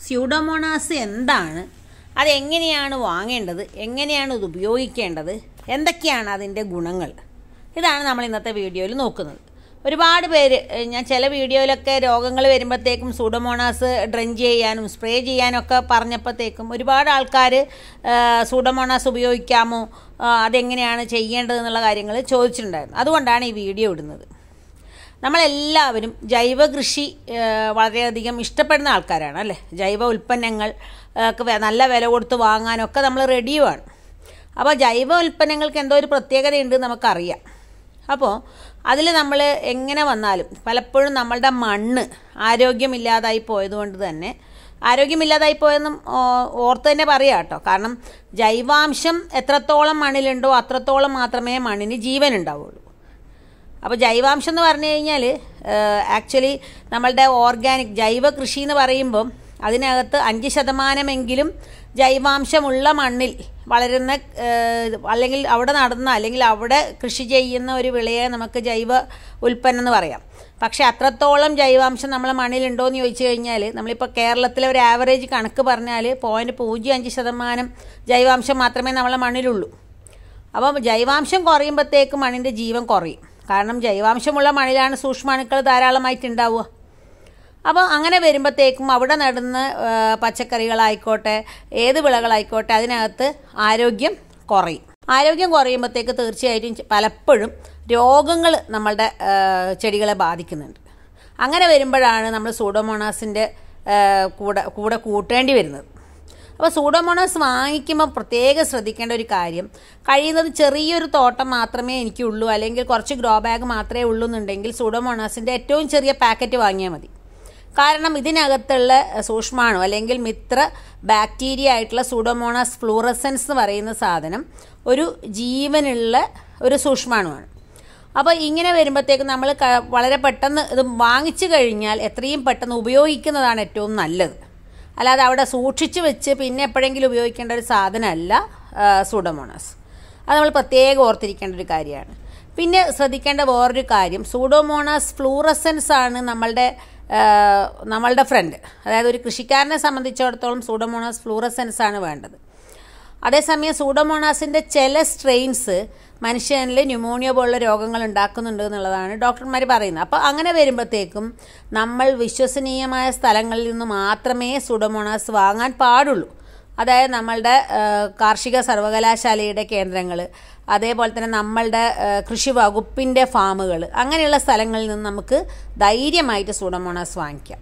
Pseudomonas എന്താണ് അതെങ്ങനെയാണ് വാങ്ങേണ്ടത് എങ്ങനെയാണ് ഇത് ഉപയോഗിക്കേണ്ടത് എന്തൊക്കെയാണ് അതിൻ്റെ ഗുണങ്ങൾ ഇതാണ് നമ്മൾ ഇന്നത്തെ വീഡിയോയിൽ നോക്കുന്നത് ഒരുപാട് പേര് ഏഹ് ഞാൻ ചില വീഡിയോയിലൊക്കെ രോഗങ്ങൾ വരുമ്പോഴത്തേക്കും സൂഡോമോണാസ് ഡ്രഞ്ച് ചെയ്യാനും സ്പ്രേ ചെയ്യാനും ഒക്കെ പറഞ്ഞപ്പോഴത്തേക്കും ഒരുപാട് ആൾക്കാർ സൂഡോമോണാസ് ഉപയോഗിക്കാമോ ആ, അതെങ്ങനെയാണ് ചെയ്യേണ്ടതെന്നുള്ള കാര്യങ്ങൾ ചോദിച്ചിട്ടുണ്ടായിരുന്നു അതുകൊണ്ടാണ് ഈ വീഡിയോ ഇടുന്നത് നമ്മളെല്ലാവരും ജൈവ കൃഷി ഏഹ്, വളരെയധികം ഇഷ്ടപ്പെടുന്ന ആൾക്കാരാണ് അല്ലേ ജൈവ ഉൽപ്പന്നങ്ങൾ ഏഹ്, ഒക്കെ വെ- നല്ല വില കൊടുത്ത് വാങ്ങാനൊക്കെ നമ്മൾ റെഡിയുമാണ് അപ്പോൾ ജൈവ ഉൽപ്പന്നങ്ങൾക്ക് എന്തോ ഒരു പ്രത്യേകതയുണ്ട് നമുക്കറിയാം അപ്പോൾ അതിൽ നമ്മൾ എങ്ങനെ വന്നാലും പലപ്പോഴും നമ്മളുടെ മണ്ണ് ആരോഗ്യമില്ലാതായി പോയതുകൊണ്ട് തന്നെ ആരോഗ്യമില്ലാതായി പോയെന്നും ഓ- ഓർത്ത് തന്നെ പറയാം കേട്ടോ കാരണം ജൈവാംശം എത്രത്തോളം മണ്ണിലുണ്ടോ അത്രത്തോളം മാത്രമേ മണ്ണിന് ജീവൻ ഉണ്ടാവുള്ളൂ അപ്പോൾ ജൈവാംശം എന്ന് പറഞ്ഞു കഴിഞ്ഞാൽ ആക്ച്വലി നമ്മളുടെ ഓർഗാനിക് ജൈവ കൃഷി എന്ന് പറയുമ്പം അതിനകത്ത് അഞ്ച് ശതമാനമെങ്കിലും ജൈവാംശമുള്ള മണ്ണിൽ വളരുന്ന ഏഹ്, അല്ലെങ്കിൽ അവിടെ നടന്ന അല്ലെങ്കിൽ അവിടെ കൃഷി ചെയ്യുന്ന ഒരു വിളയെ നമുക്ക് ജൈവ ഉൽപ്പന്നം എന്ന് പറയാം പക്ഷേ അത്രത്തോളം ജൈവാംശം നമ്മളെ മണ്ണിലുണ്ടോ എന്ന് ചോദിച്ചു കഴിഞ്ഞാൽ നമ്മളിപ്പോൾ കേരളത്തിലെ ഒരു ആവറേജ് കണക്ക് പറഞ്ഞാൽ പോയിൻറ്റ് പൂജ്യം അഞ്ച് ശതമാനം ജൈവാംശം മാത്രമേ നമ്മളെ മണ്ണിലുള്ളൂ അപ്പം ജൈവാംശം കുറയുമ്പോഴത്തേക്ക് മണ്ണിൻ്റെ ജീവൻ കുറയും കാരണം ജൈവാംശമുള്ള മണ്ണിലാണ് സൂക്ഷ്മാണുക്കൾ ധാരാളമായിട്ട് ഉണ്ടാവുക അപ്പോൾ അങ്ങനെ വരുമ്പോഴത്തേക്കും അവിടെ നടുന്ന ആ, പച്ചക്കറികളായിക്കോട്ടെ ഏത് വിളകളായിക്കോട്ടെ അതിനകത്ത് ആരോഗ്യം കുറയും ആരോഗ്യം കുറയുമ്പോഴത്തേക്ക് തീർച്ചയായിട്ടും ചെ- പലപ്പോഴും രോഗങ്ങൾ നമ്മളുടെ ആ, ചെടികളെ ബാധിക്കുന്നുണ്ട് അങ്ങനെ വരുമ്പോഴാണ് നമ്മൾ സൂഡോമോണാസിൻ്റെ കൂടെ കൂടെ കൂട്ടേണ്ടി വരുന്നത് അപ്പോൾ സൂഡോമോണാസ് വാങ്ങിക്കുമ്പോൾ പ്രത്യേകം ശ്രദ്ധിക്കേണ്ട ഒരു കാര്യം കഴിയുന്നത് ചെറിയൊരു തോട്ടം മാത്രമേ എനിക്കുള്ളൂ അല്ലെങ്കിൽ കുറച്ച് ഗ്രോ ബാഗ് മാത്രമേ ഉള്ളൂ എന്നുണ്ടെങ്കിൽ സൂഡോമോണാസിൻ്റെ ഏറ്റവും ചെറിയ പാക്കറ്റ് വാങ്ങിയാൽ മതി കാരണം ഇതിനകത്തുള്ള സൂക്ഷ്മാണു അല്ലെങ്കിൽ മിത്ര ബാക്ടീരിയ ആയിട്ടുള്ള സൂഡോമോണാസ് ഫ്ലൂറസൻസ് എന്ന് പറയുന്ന സാധനം ഒരു ജീവനുള്ള ഒരു സൂക്ഷ്മാണുവാണ് അപ്പോൾ ഇങ്ങനെ വരുമ്പോഴത്തേക്കും നമ്മൾ ക- വളരെ പെട്ടെന്ന് ഇത് വാങ്ങിച്ചു കഴിഞ്ഞാൽ എത്രയും പെട്ടെന്ന് ഉപയോഗിക്കുന്നതാണ് ഏറ്റവും നല്ലത് അല്ലാതെ അവിടെ സൂക്ഷിച്ച് വെച്ച് പിന്നെ എപ്പോഴെങ്കിലും ഉപയോഗിക്കേണ്ട ഒരു സാധനമല്ല സൂഡോമോണാസ് അത് നമ്മൾ പ്രത്യേകം ഓർത്തിരിക്കേണ്ട ഒരു കാര്യമാണ് പിന്നെ ശ്രദ്ധിക്കേണ്ട വേറൊരു കാര്യം സൂഡോമോണാസ് ഫ്ലൂറസൻസ് ആണ് നമ്മളുടെ ആ, നമ്മളുടെ ഫ്രണ്ട് അതായത് ഒരു കൃഷിക്കാരനെ സംബന്ധിച്ചിടത്തോളം സൂഡോമോണാസ് ഫ്ലൂറസൻസ് ആണ് വേണ്ടത് അതേസമയം സൂഡോമോണാസിൻ്റെ ചില സ്ട്രെയിൻസ് മനുഷ്യനിൽ ന്യൂമോണിയ പോലുള്ള രോഗങ്ങൾ ഉണ്ടാക്കുന്നുണ്ട് എന്നുള്ളതാണ് ഡോക്ടർമാർ പറയുന്നത് അപ്പോൾ അങ്ങനെ വരുമ്പോഴത്തേക്കും നമ്മൾ വിശ്വസനീയമായ സ്ഥലങ്ങളിൽ നിന്ന് മാത്രമേ സൂഡോമോണാസ് വാങ്ങാൻ പാടുള്ളൂ അതായത് നമ്മളുടെ ആ, കാർഷിക സർവകലാശാലയുടെ കേന്ദ്രങ്ങൾ അതേപോലെ തന്നെ നമ്മളുടെ ആ, കൃഷി വകുപ്പിൻ്റെ ഫാമുകൾ അങ്ങനെയുള്ള സ്ഥലങ്ങളിൽ നിന്ന് നമുക്ക് ധൈര്യമായിട്ട് സൂഡോമോണാസ് വാങ്ങിക്കാം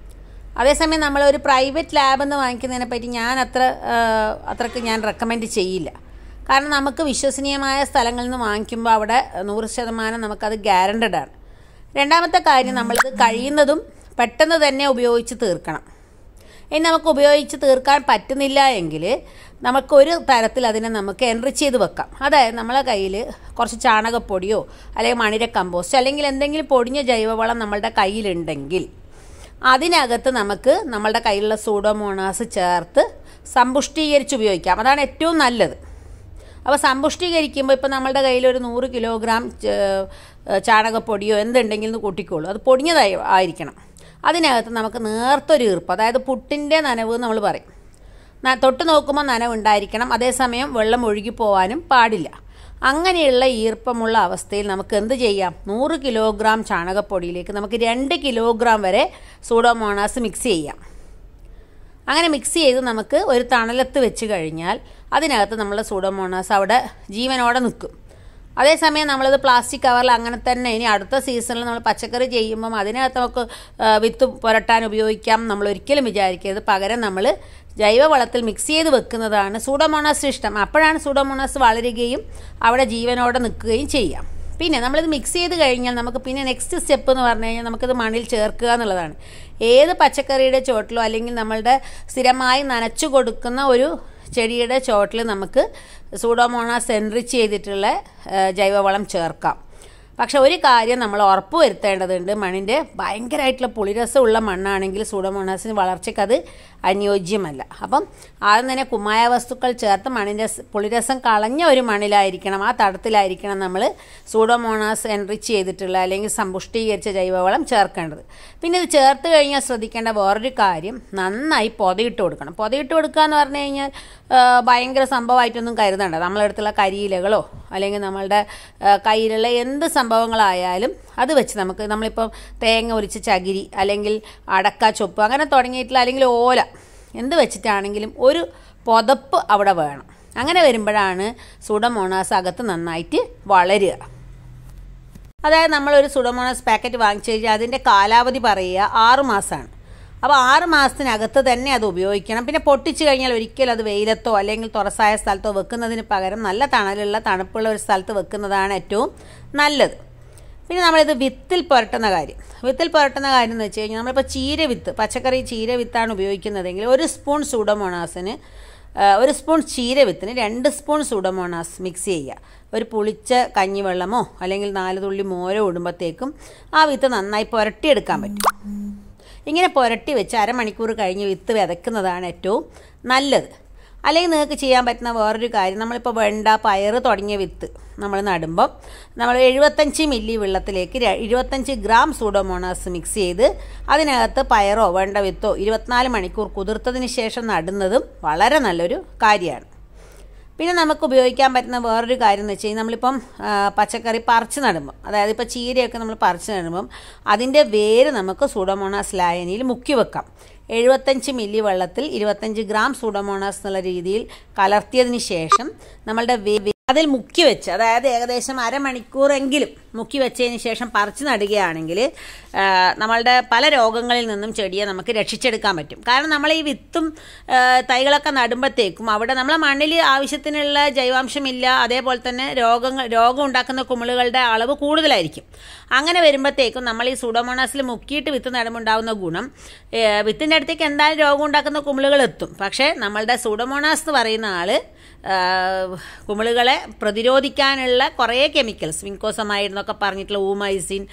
അതേസമയം നമ്മൾ ഒരു പ്രൈവറ്റ് ലാബ് എന്ന് വാങ്ങിക്കുന്നതിനെ പറ്റി ഞാൻ അത്ര ആ, അത്രക്ക് ഞാൻ റെക്കമെൻഡ് ചെയ്യില്ല കാരണം നമുക്ക് വിശ്വസനീയമായ സ്ഥലങ്ങളിൽ നിന്ന് വാങ്ങിക്കുമ്പോൾ അവിടെ നൂറ് ശതമാനം നമുക്കത് ഗ്യാരണ്ടഡ് ആണ് രണ്ടാമത്തെ കാര്യം നമ്മളിത് കഴിയുന്നതും പെട്ടെന്ന് തന്നെ ഉപയോഗിച്ച് തീർക്കണം ഇനി നമുക്ക് ഉപയോഗിച്ച് തീർക്കാൻ പറ്റുന്നില്ല എങ്കിൽ നമുക്കൊരു തരത്തിൽ അതിനെ നമുക്ക് എൻറിച്ച് ചെയ്ത് വെക്കാം അതായത് നമ്മളെ കയ്യിൽ കുറച്ച് ചാണകപ്പൊടിയോ അല്ലെങ്കിൽ മണിര കമ്പോസ്റ്റ് അല്ലെങ്കിൽ എന്തെങ്കിലും പൊടിഞ്ഞ ജൈവവളം നമ്മളുടെ കയ്യിലുണ്ടെങ്കിൽ അതിനകത്ത് നമുക്ക് നമ്മളുടെ കയ്യിലുള്ള സൂഡോമോണാസ് ചേർത്ത് സമ്പുഷ്ടീകരിച്ച് ഉപയോഗിക്കാം അതാണ് ഏറ്റവും നല്ലത് അപ്പോൾ സമ്പുഷ്ടീകരിക്കുമ്പോൾ ഇപ്പോൾ നമ്മളുടെ കയ്യിൽ ഒരു നൂറ് കിലോഗ്രാം ച- ചാണകപ്പൊടിയോ എന്തുണ്ടെങ്കിലും കൂട്ടിക്കോളൂ അത് പൊടിഞ്ഞതായി ആയിരിക്കണം അതിനകത്ത് നമുക്ക് നേർത്തൊരു ഈർപ്പ് അതായത് പുട്ടിൻ്റെ നനവ് എന്ന് നമ്മൾ പറയും ന- തൊട്ട് നോക്കുമ്പോൾ നനവ് ഉണ്ടായിരിക്കണം അതേസമയം വെള്ളം ഒഴുകി പോവാനും പാടില്ല അങ്ങനെയുള്ള ഈർപ്പമുള്ള അവസ്ഥയിൽ നമുക്ക് എന്ത് ചെയ്യാം നൂറ് കിലോഗ്രാം ചാണകപ്പൊടിയിലേക്ക് നമുക്ക് രണ്ട് കിലോഗ്രാം വരെ സൂഡോമോണാസ് മിക്സ് ചെയ്യാം അങ്ങനെ മിക്സ് ചെയ്ത് നമുക്ക് ഒരു തണലത്ത് വെച്ച് കഴിഞ്ഞാൽ അതിനകത്ത് നമ്മൾ സൂഡോമോണാസ് അവിടെ ജീവനോടെ നിൽക്കും അതേസമയം നമ്മളത് പ്ലാസ്റ്റിക് കവറിൽ അങ്ങനെ തന്നെ ഇനി അടുത്ത സീസണിൽ നമ്മൾ പച്ചക്കറി ചെയ്യുമ്പം അതിനകത്ത് നമുക്ക് ആ, വിത്ത് പുരട്ടാൻ ഉപയോഗിക്കാം നമ്മൾ ഒരിക്കലും വിചാരിക്കരുത് പകരം നമ്മൾ ജൈവവളത്തിൽ മിക്സ് ചെയ്ത് വെക്കുന്നതാണ് സൂഡോമോണാസ് ഇഷ്ടം അപ്പോഴാണ് സൂഡോമോണാസ് വളരുകയും അവിടെ ജീവനോടെ നിൽക്കുകയും ചെയ്യാം പിന്നെ നമ്മളിത് മിക്സ് ചെയ്ത് കഴിഞ്ഞാൽ നമുക്ക് പിന്നെ നെക്സ്റ്റ് സ്റ്റെപ്പ് എന്ന് പറഞ്ഞു കഴിഞ്ഞാൽ നമുക്കിത് മണ്ണിൽ ചേർക്കുക എന്നുള്ളതാണ് ഏത് പച്ചക്കറിയുടെ ചോട്ടിലോ അല്ലെങ്കിൽ നമ്മളുടെ സ്ഥിരമായി നനച്ചു കൊടുക്കുന്ന ഒരു ചെടിയുടെ ചോട്ടിൽ നമുക്ക് സൂഡോമോണാസ് എൻറിച്ച് ചെയ്തിട്ടുള്ള ആ, ജൈവവളം ചേർക്കാം പക്ഷെ ഒരു കാര്യം നമ്മൾ ഉറപ്പ് വരുത്തേണ്ടതുണ്ട് മണ്ണിൻ്റെ ഭയങ്കരമായിട്ടുള്ള പുളിരസമുള്ള മണ്ണാണെങ്കിൽ സൂഡോമോണാസിന് വളർച്ചയ്ക്ക് അത് അനുയോജ്യമല്ല അപ്പം ആദ്യം തന്നെ കുമ്മായ വസ്തുക്കൾ ചേർത്ത് മണ്ണിൻ്റെ സ് പുളിരസം കളഞ്ഞ ഒരു മണ്ണിലായിരിക്കണം ആ തടത്തിലായിരിക്കണം നമ്മൾ സൂഡോമോണാസ് എൻറിച്ച് ചെയ്തിട്ടുള്ള അല്ലെങ്കിൽ സമ്പുഷ്ടീകരിച്ച ജൈവവളം ചേർക്കേണ്ടത് പിന്നെ ഇത് ചേർത്ത് കഴിഞ്ഞാൽ ശ്രദ്ധിക്കേണ്ട വേറൊരു കാര്യം നന്നായി പൊതയിട്ട് കൊടുക്കണം പൊതയിട്ട് കൊടുക്കുക എന്ന് പറഞ്ഞു കഴിഞ്ഞാൽ ആ, ഭയങ്കര സംഭവമായിട്ടൊന്നും കരുതണ്ട നമ്മളടുത്തുള്ള കരിയിലകളോ അല്ലെങ്കിൽ നമ്മളുടെ ആ, കയ്യിലുള്ള എന്ത് സംഭവങ്ങളായാലും അത് വെച്ച് നമുക്ക് നമ്മളിപ്പം തേങ്ങ ഒരിച്ച് ചകിരി അല്ലെങ്കിൽ അടക്ക ചൊപ്പ് അങ്ങനെ തുടങ്ങിയിട്ടുള്ള അല്ലെങ്കിൽ ഓല എന്ത് വെച്ചിട്ടാണെങ്കിലും ഒരു പുതപ്പ് അവിടെ വേണം അങ്ങനെ വരുമ്പോഴാണ് സുഡമോണാസ് അകത്ത് നന്നായിട്ട് വളരുക അതായത് നമ്മളൊരു സുഡമോണസ് പാക്കറ്റ് വാങ്ങിച്ചു കഴിഞ്ഞാൽ അതിൻ്റെ കാലാവധി പറയുക ആറ് മാസമാണ് അപ്പോൾ ആറ് മാസത്തിനകത്ത് തന്നെ അത് ഉപയോഗിക്കണം പിന്നെ പൊട്ടിച്ച് കഴിഞ്ഞാൽ ഒരിക്കലും അത് വെയിലത്തോ അല്ലെങ്കിൽ തുറസായ സ്ഥലത്തോ വെക്കുന്നതിന് പകരം നല്ല തണലുള്ള തണുപ്പുള്ള ഒരു സ്ഥലത്ത് വെക്കുന്നതാണ് ഏറ്റവും നല്ലത് പിന്നെ നമ്മളിത് വിത്തിൽ പുരട്ടുന്ന കാര്യം വിത്തിൽ പുരട്ടുന്ന കാര്യം എന്ന് വെച്ച് കഴിഞ്ഞാൽ നമ്മളിപ്പോൾ ചീര വിത്ത് പച്ചക്കറി ചീര വിത്താണ് ഉപയോഗിക്കുന്നതെങ്കിൽ ഒരു സ്പൂൺ സൂഡമോണാസിന് ആ, ഒരു സ്പൂൺ ചീര വിത്തിന് രണ്ട് സ്പൂൺ സൂഡമോണാസ് മിക്സ് ചെയ്യുക ഒരു പുളിച്ച കഞ്ഞിവെള്ളമോ അല്ലെങ്കിൽ നാല് തുള്ളി മോരോ ഇടുമ്പോഴത്തേക്കും ആ വിത്ത് നന്നായി പുരട്ടിയെടുക്കാൻ പറ്റും ഇങ്ങനെ പുരട്ടി വെച്ച് അരമണിക്കൂർ കഴിഞ്ഞ് വിത്ത് വിതയ്ക്കുന്നതാണ് ഏറ്റവും നല്ലത് അല്ലെങ്കിൽ നിങ്ങൾക്ക് ചെയ്യാൻ പറ്റുന്ന വേറൊരു കാര്യം നമ്മളിപ്പോൾ വെണ്ട പയറ് തുടങ്ങിയ വിത്ത് നമ്മൾ നടുമ്പം നമ്മൾ എഴുപത്തഞ്ച് മില്ലി വെള്ളത്തിലേക്ക് ര- എഴുപത്തഞ്ച് ഗ്രാം സൂഡോമോണാസ് മിക്സ് ചെയ്ത് അതിനകത്ത് പയറോ വെണ്ട വിത്തോ ഇരുപത്തിനാല് മണിക്കൂർ കുതിർത്തതിന് ശേഷം നടുന്നതും വളരെ നല്ലൊരു കാര്യമാണ് പിന്നെ നമുക്ക് ഉപയോഗിക്കാൻ പറ്റുന്ന വേറൊരു കാര്യം എന്ന് വെച്ച് കഴിഞ്ഞാൽ നമ്മളിപ്പം ആ, പച്ചക്കറി പറിച്ച് നടുമ്പം അതായത് ഇപ്പോൾ ചീരയൊക്കെ നമ്മൾ പറിച്ച് നടുമ്പം അതിൻ്റെ വേര് നമുക്ക് സൂഡോമോണാസ് ലായനിയിൽ മുക്കി വെക്കാം എഴുപത്തഞ്ച് മില്ലി വെള്ളത്തിൽ ഇരുപത്തഞ്ച് ഗ്രാം സൂഡോമോണാസ് എന്നുള്ള രീതിയിൽ കലർത്തിയതിന് ശേഷം നമ്മളുടെ വേ വേ- അതിൽ മുക്കി വെച്ച് അതായത് ഏകദേശം അരമണിക്കൂറെങ്കിലും മുക്കി വെച്ചതിന് ശേഷം പറിച്ച് നടുകയാണെങ്കിൽ ആ, നമ്മളുടെ പല രോഗങ്ങളിൽ നിന്നും ചെടിയെ നമുക്ക് രക്ഷിച്ചെടുക്കാൻ പറ്റും കാരണം നമ്മൾ ഈ വിത്തും ആ, തൈകളൊക്കെ നടുമ്പോഴത്തേക്കും അവിടെ നമ്മളെ മണ്ണിൽ ആവശ്യത്തിനുള്ള ജൈവാംശമില്ല അതേപോലെ തന്നെ രോഗങ്ങൾ രോഗം ഉണ്ടാക്കുന്ന കുമിളുകളുടെ അളവ് കൂടുതലായിരിക്കും അങ്ങനെ വരുമ്പോഴത്തേക്കും നമ്മൾ ഈ സൂഡോമോണാസിൽ മുക്കിയിട്ട് വിത്ത് നടുമുണ്ടാകുന്ന ഗുണം ഏ, വിത്തിൻ്റെ അടുത്തേക്ക് എന്തായാലും രോഗം ഉണ്ടാക്കുന്ന കുമിളുകൾ എത്തും പക്ഷേ നമ്മളുടെ സൂഡോമോണാസ് എന്ന് പറയുന്ന ആള് ആ, കുമിളുകളെ പ്രതിരോധിക്കാനുള്ള കുറേ കെമിക്കൽസ് വിങ്കോസമൈഡ് എന്നൊക്കെ പറഞ്ഞിട്ടുള്ള ഊമൈസിൻ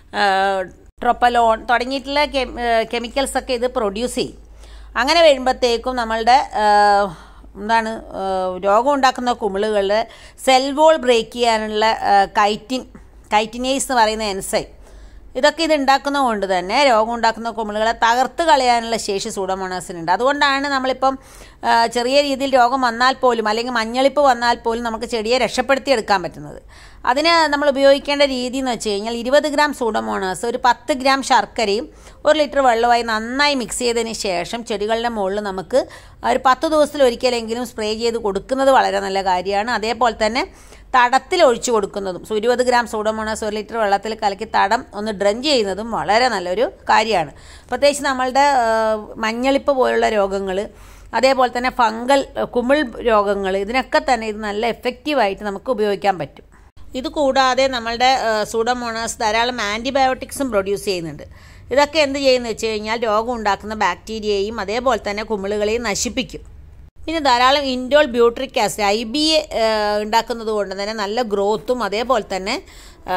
ട്രൊപ്പലോൺ തുടങ്ങിയിട്ടുള്ള കെമിക്കൽസ് ഒക്കെ ഇത് പ്രൊഡ്യൂസ് ചെയ്യും അങ്ങനെ വരുമ്പോഴത്തേക്കും നമ്മളുടെ ആ, എന്താണ് ആ, രോഗം ഉണ്ടാക്കുന്ന കുമിളുകളുടെ സെൽ വോൾ ബ്രേക്ക് ചെയ്യാനുള്ള ആ, കൈറ്റിൻ കൈറ്റിനേസ് എന്ന് പറയുന്ന എൻസൈം ഇതൊക്കെ ഇത് ഉണ്ടാക്കുന്നത് കൊണ്ട് തന്നെ രോഗം ഉണ്ടാക്കുന്ന കുമിളുകളെ തകർത്ത് കളയാനുള്ള ശേഷി സൂഡോമോണാസിനുണ്ട് അതുകൊണ്ടാണ് നമ്മളിപ്പം ആ, ചെറിയ രീതിയിൽ രോഗം വന്നാൽ പോലും അല്ലെങ്കിൽ മഞ്ഞളിപ്പ് വന്നാൽ പോലും നമുക്ക് ചെടിയെ രക്ഷപ്പെടുത്തിയെടുക്കാൻ പറ്റുന്നത് അതിന് നമ്മൾ ഉപയോഗിക്കേണ്ട രീതി എന്ന് വെച്ച് കഴിഞ്ഞാൽ ഇരുപത് ഗ്രാം സൂഡോമോണാസ് ഒരു പത്ത് ഗ്രാം ശർക്കരയും ഒരു ലിറ്റർ വെള്ളമായി നന്നായി മിക്സ് ചെയ്തതിന് ശേഷം ചെടികളുടെ മുകളിൽ നമുക്ക് ഒരു പത്ത് ദിവസത്തിൽ ഒരിക്കലെങ്കിലും സ്പ്രേ ചെയ്ത് കൊടുക്കുന്നത് വളരെ നല്ല കാര്യമാണ് അതേപോലെ തന്നെ തടത്തിൽ ഒഴിച്ചു കൊടുക്കുന്നതും സോ ഇരുപത് ഗ്രാം സൂഡോമോണാസ് ഒരു ലിറ്റർ വെള്ളത്തിൽ കലക്കി തടം ഒന്ന് ഡ്രൻ ചെയ്യുന്നതും വളരെ നല്ലൊരു കാര്യമാണ് പ്രത്യേകിച്ച് നമ്മളുടെ ആ, മഞ്ഞളിപ്പ് പോലുള്ള രോഗങ്ങൾ അതേപോലെ തന്നെ ഫംഗൽ കുമിൾ രോഗങ്ങൾ ഇതിനൊക്കെ തന്നെ ഇത് നല്ല എഫക്റ്റീവായിട്ട് നമുക്ക് ഉപയോഗിക്കാൻ പറ്റും ഇത് കൂടാതെ നമ്മളുടെ സൂഡോമോണാസ് ധാരാളം ആൻറ്റിബയോട്ടിക്സും പ്രൊഡ്യൂസ് ചെയ്യുന്നുണ്ട് ഇതൊക്കെ എന്ത് ചെയ്യുന്നു വെച്ച് കഴിഞ്ഞാൽ രോഗം ഉണ്ടാക്കുന്ന ബാക്ടീരിയയും അതേപോലെ തന്നെ കുമിളുകളെയും നശിപ്പിക്കും പിന്നെ ധാരാളം indole butyric acid I B A ഉണ്ടാക്കുന്നത് കൊണ്ട് തന്നെ നല്ല ഗ്രോത്തും അതേപോലെ തന്നെ ആ,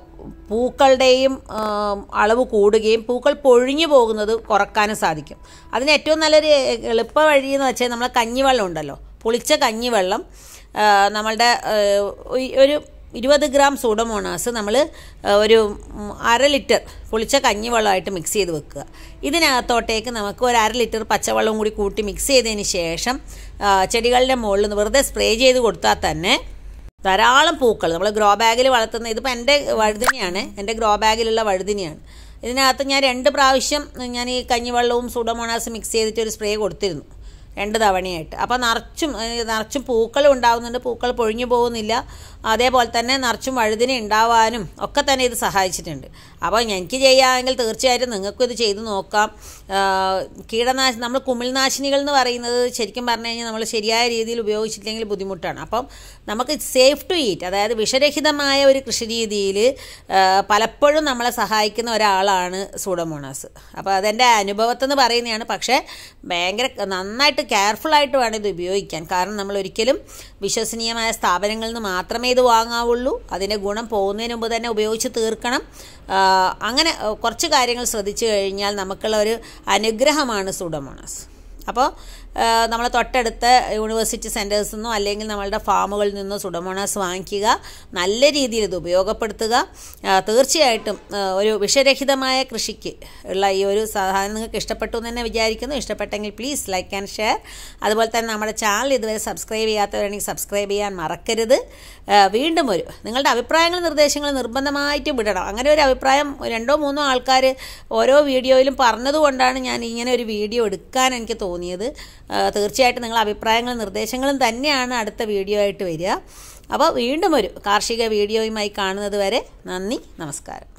പൂക്കളുടെയും ആ, അളവ് കൂടുകയും പൂക്കൾ പൊഴിഞ്ഞു പോകുന്നത് കുറക്കാനും സാധിക്കും അതിന് ഏറ്റവും നല്ലൊരു എളുപ്പ വഴി എന്ന് വെച്ചാൽ നമ്മളെ കഞ്ഞിവെള്ളം ഉണ്ടല്ലോ പുളിച്ച കഞ്ഞിവെള്ളം ആ, നമ്മളുടെ ആ, ഒരു- ഒരു ഇരുപത് ഗ്രാം സൂഡോമോണാസ് നമ്മൾ ഒരു ഉം, അര ലിറ്റർ പുളിച്ച കഞ്ഞിവെള്ളമായിട്ട് മിക്സ് ചെയ്ത് വെക്കുക ഇതിനകത്തോട്ടേക്ക് നമുക്ക് ഒരു അര ലിറ്റർ പച്ചവെള്ളവും കൂടി കൂട്ടി മിക്സ് ചെയ്തതിന് ശേഷം ആ, ചെടികളുടെ മുകളിൽ നിന്ന് വെറുതെ സ്പ്രേ ചെയ്ത് കൊടുത്താൽ തന്നെ ധാരാളം പൂക്കൾ നമ്മൾ ഗ്രോ ബാഗിൽ വളർത്തുന്ന ഇതിപ്പോൾ എൻ്റെ വഴുതിനിയാണ് എൻ്റെ ഗ്രോ ബാഗിലുള്ള വഴുതിനിയാണ് ഇതിനകത്ത് ഞാൻ രണ്ട് പ്രാവശ്യം ഞാൻ ഈ കഞ്ഞിവെള്ളവും സൂഡോമോണാസ് മിക്സ് ചെയ്തിട്ട് ഒരു സ്പ്രേ കൊടുത്തിരുന്നു രണ്ട് തവണയായിട്ട് അപ്പോൾ നിറച്ചും ഏഹ്, നിറച്ചും പൂക്കൾ ഉണ്ടാവുന്നുണ്ട് പൂക്കൾ പൊഴിഞ്ഞു പോകുന്നില്ല അതേപോലെ തന്നെ നിറച്ചും വഴുതിന ഉണ്ടാവാനും ഒക്കെ തന്നെ ഇത് സഹായിച്ചിട്ടുണ്ട് അപ്പോൾ എനിക്ക് ചെയ്യാമെങ്കിൽ തീർച്ചയായിട്ടും നിങ്ങൾക്കും ഇത് ചെയ്ത് നോക്കാം ആഹ്, കീടനാശി നമ്മൾ കുമിൾനാശിനികൾ എന്ന് പറയുന്നത് ശരിക്കും പറഞ്ഞു കഴിഞ്ഞാൽ നമ്മൾ ശരിയായ രീതിയിൽ ഉപയോഗിച്ചില്ലെങ്കിൽ ബുദ്ധിമുട്ടാണ് അപ്പം നമുക്ക് സേഫ് ടു ഈറ്റ് അതായത് വിഷരഹിതമായ ഒരു കൃഷി രീതിയിൽ പലപ്പോഴും നമ്മളെ സഹായിക്കുന്ന ഒരാളാണ് സൂഡോമോണാസ് അപ്പോൾ അതെൻ്റെ അനുഭവത്തിൽ നിന്ന് പറയുന്നതാണ് പക്ഷേ ഭയങ്കര നന്നായിട്ട് നന്നായിട്ട് കെയർഫുള്ളായിട്ട് വേണം ഇത് ഉപയോഗിക്കാൻ കാരണം നമ്മൾ ഒരിക്കലും വിശ്വസനീയമായ സ്ഥാപനങ്ങളിൽ നിന്ന് മാത്രമേ ഇത് വാങ്ങാവുള്ളൂ അതിൻ്റെ ഗുണം പോകുന്നതിന് മുമ്പ് തന്നെ ഉപയോഗിച്ച് തീർക്കണം ആ, അങ്ങനെ ആ, കുറച്ച് കാര്യങ്ങൾ ശ്രദ്ധിച്ചു കഴിഞ്ഞാൽ നമുക്കുള്ള ഒരു അനുഗ്രഹമാണ് സുഡമോണസ് അപ്പോൾ നമ്മൾ തൊട്ടടുത്ത യൂണിവേഴ്സിറ്റി സെൻറ്റേഴ്സിൽ നിന്നോ അല്ലെങ്കിൽ നമ്മളുടെ ഫാമുകളിൽ നിന്നോ സുഡമോണാസ് വാങ്ങിക്കുക നല്ല രീതിയിൽ ഇത് ഉപയോഗപ്പെടുത്തുക ആ, തീർച്ചയായിട്ടും ആ, ഒരു വിഷരഹിതമായ കൃഷിക്ക് ഉള്ള ഈ ഒരു സാധനം നിങ്ങൾക്ക് ഇഷ്ടപ്പെട്ടു എന്ന് തന്നെ വിചാരിക്കുന്നു ഇഷ്ടപ്പെട്ടെങ്കിൽ പ്ലീസ് ലൈക്ക് ആൻഡ് ഷെയർ അതുപോലെ തന്നെ നമ്മുടെ ചാനൽ ഇതുവരെ സബ്സ്ക്രൈബ് ചെയ്യാത്തവരാണെങ്കിൽ സബ്സ്ക്രൈബ് ചെയ്യാൻ മറക്കരുത് ആ, വീണ്ടും ഒരു നിങ്ങളുടെ അഭിപ്രായങ്ങളും നിർദ്ദേശങ്ങളും നിർബന്ധമായിട്ടും വിടണം അങ്ങനെ ഒരു അഭിപ്രായം രണ്ടോ മൂന്നോ ആൾക്കാർ ഓരോ വീഡിയോയിലും പറഞ്ഞതുകൊണ്ടാണ് ഞാൻ ഇങ്ങനെ ഒരു വീഡിയോ എടുക്കാൻ എനിക്ക് തോന്നിയത് ആ, തീർച്ചയായിട്ടും നിങ്ങളുടെ അഭിപ്രായങ്ങളും നിർദ്ദേശങ്ങളും തന്നെയാണ് അടുത്ത വീഡിയോ ആയിട്ട് വരിക അപ്പോൾ വീണ്ടും ഒരു കാർഷിക വീഡിയോയുമായി കാണുന്നത് വരെ നന്ദി നമസ്കാരം